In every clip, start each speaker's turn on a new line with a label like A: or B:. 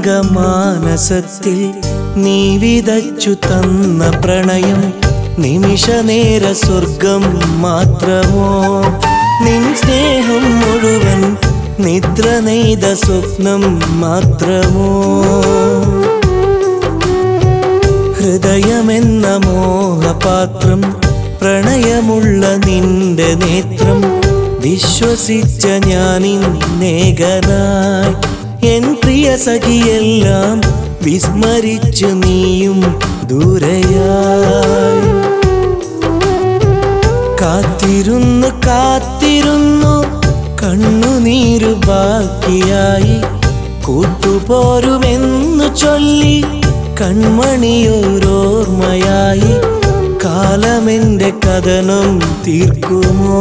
A: നിഷ്കളങ്കമാനസത്തിൽ നീ വിതച്ചു തന്ന പ്രണയം നിമിഷനേര സ്വർഗം മാത്രമോ നിൻ സ്നേഹം മുഴുവൻ നിദ്ര നെയ്ത സ്വപ്നം മാത്രമോ ഹൃദയമെന്ന മോഹപാത്രം പ്രണയമുള്ള നിന്റെ നേത്രം വിശ്വസിച്ച ഞാനിന്നേകനായി എൻ പ്രിയ സഖിയെല്ലാം വിസ്മരിച്ചു നീയും ദൂരയായി കാത്തിരുന്നു കാത്തിരുന്നു കണ്ണുനീരു ബാക്കിയായി കൂട്ടുപോരുമെന്നു ചൊല്ലി കൺമണിയോരോർമ്മയായി കാലമെന്റെ കഥനം തീർക്കുമോ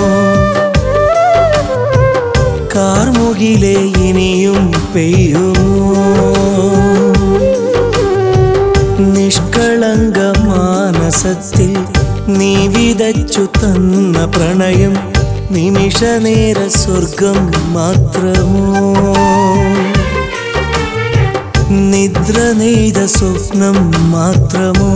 A: കാർമുകിലെ ഇനിയും പെയ്യുമോ നിഷ്കളങ്ക മാനസത്തിൽ നീ വിതച്ചു തന്ന പ്രണയം നിമിഷനേര സ്വർഗം മാത്രമോ നിദ്ര നെയ്ത സ്വപ്നം മാത്രമോ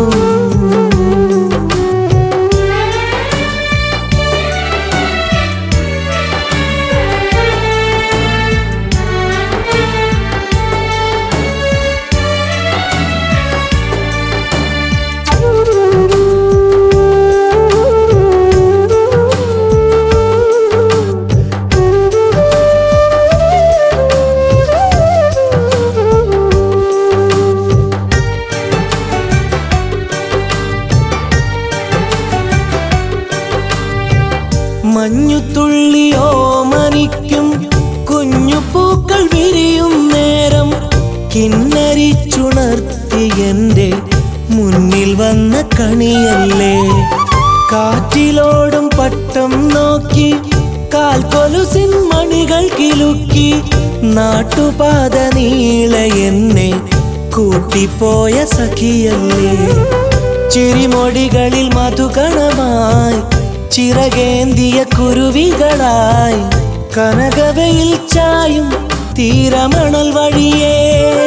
A: മഞ്ഞുതുള്ളിയോ മനിക്കും കുഞ്ഞു പൂക്കൾ വിരിയും നേരം കിന്നരിച്ചുണർത്തി എൻ്റെ മുന്നിൽ വന്ന കണിയല്ലേ കാറ്റിലോടും പട്ടം നോക്കി കാൽ കൊലുസിൻ മണികൾ കിലുക്കി നാട്ടുപാത നീള എന്നെ കൂട്ടിപ്പോയ സഖിയല്ലേ ചിരിമൊടികളിൽ മധുകണമായി ചിറകേന്തിയ കുരുവികളായി കനകവയിൽ ചായും തീരമണൽ വഴിയേ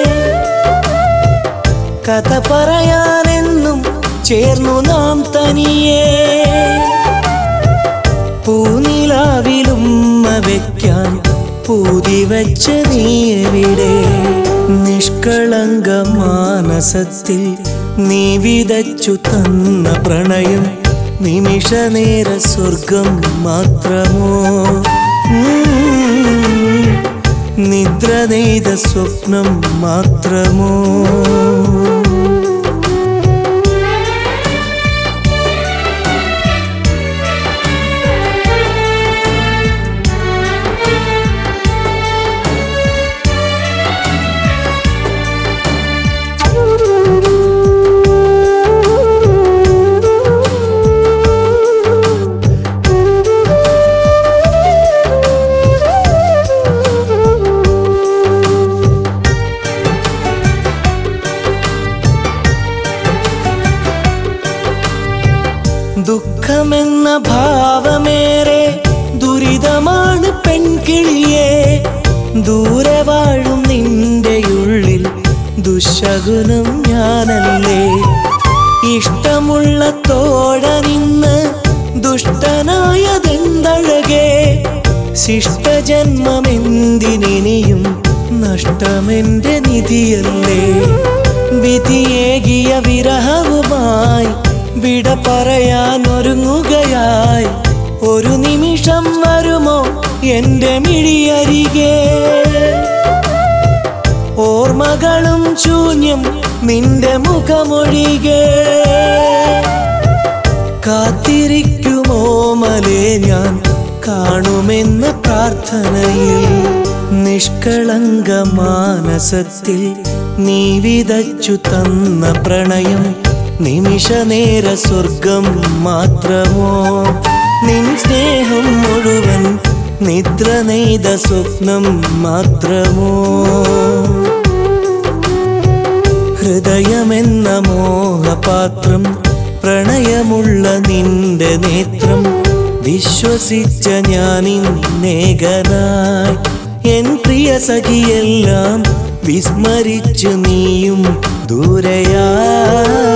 A: കഥ പറയാനെന്നും ചേർന്നു നാം തനിയേ പൂനിലാവിലും വയ്ക്കാൻ പൂതി വെച്ച നീ എവിടെ നിഷ്കളങ്ക മാനസത്തിൽ നീ വിതച്ചു തന്ന പ്രണയം നിമിഷനേര സ്വർഗം മാത്രമോ ഉം, നിദ്ര നെയ്ത സ്വപ്നം മാത്രമോ ദുഃഖമെന്ന ഭാവമേറെ ദുരിതമാണ് പെൺകിളിയെ ദൂരെ വാഴും നിന്റെ ഉള്ളിൽ ദുശകുനം ഞാനല്ലേ ഇഷ്ടമുള്ള തോഴ നിന്ന് ദുഷ്ടനായതെന്തഴകേ ശിഷ്ടജന്മമെന്തിനിയും നഷ്ടമെന്റെ നിധിയല്ലേ വിധിയേകിയ വിരഹവുമായി വിട പറയാൻ ഒരുങ്ങുകയായി ഒരു നിമിഷം വരുമോ എന്റെ മിഴിയരികെ ഓർമ്മകളും ശൂന്യം നിന്റെ മുഖമൊഴികെ കാത്തിരിക്കുമോ മലേ ഞാൻ കാണുമെന്ന് പ്രാർത്ഥനയിൽ നിഷ്കളങ്ക മാനസത്തിൽ നീ വിതച്ചു തന്ന പ്രണയം നിമിഷനേര സ്വർഗം മാത്രമോ നിൻ സ്നേഹം മുഴുവൻ നിദ്ര നെയ്ത സ്വപ്നം മാത്രമോ ഹൃദയമെന്ന മോഹപാത്രം പ്രണയമുള്ള നിന്റെ നേത്രം വിശ്വസിച്ച ഞാനിന്നേകനായി എൻ പ്രിയ സഖിയെല്ലാം വിസ്മരിച്ചു നീയും ദൂരയാ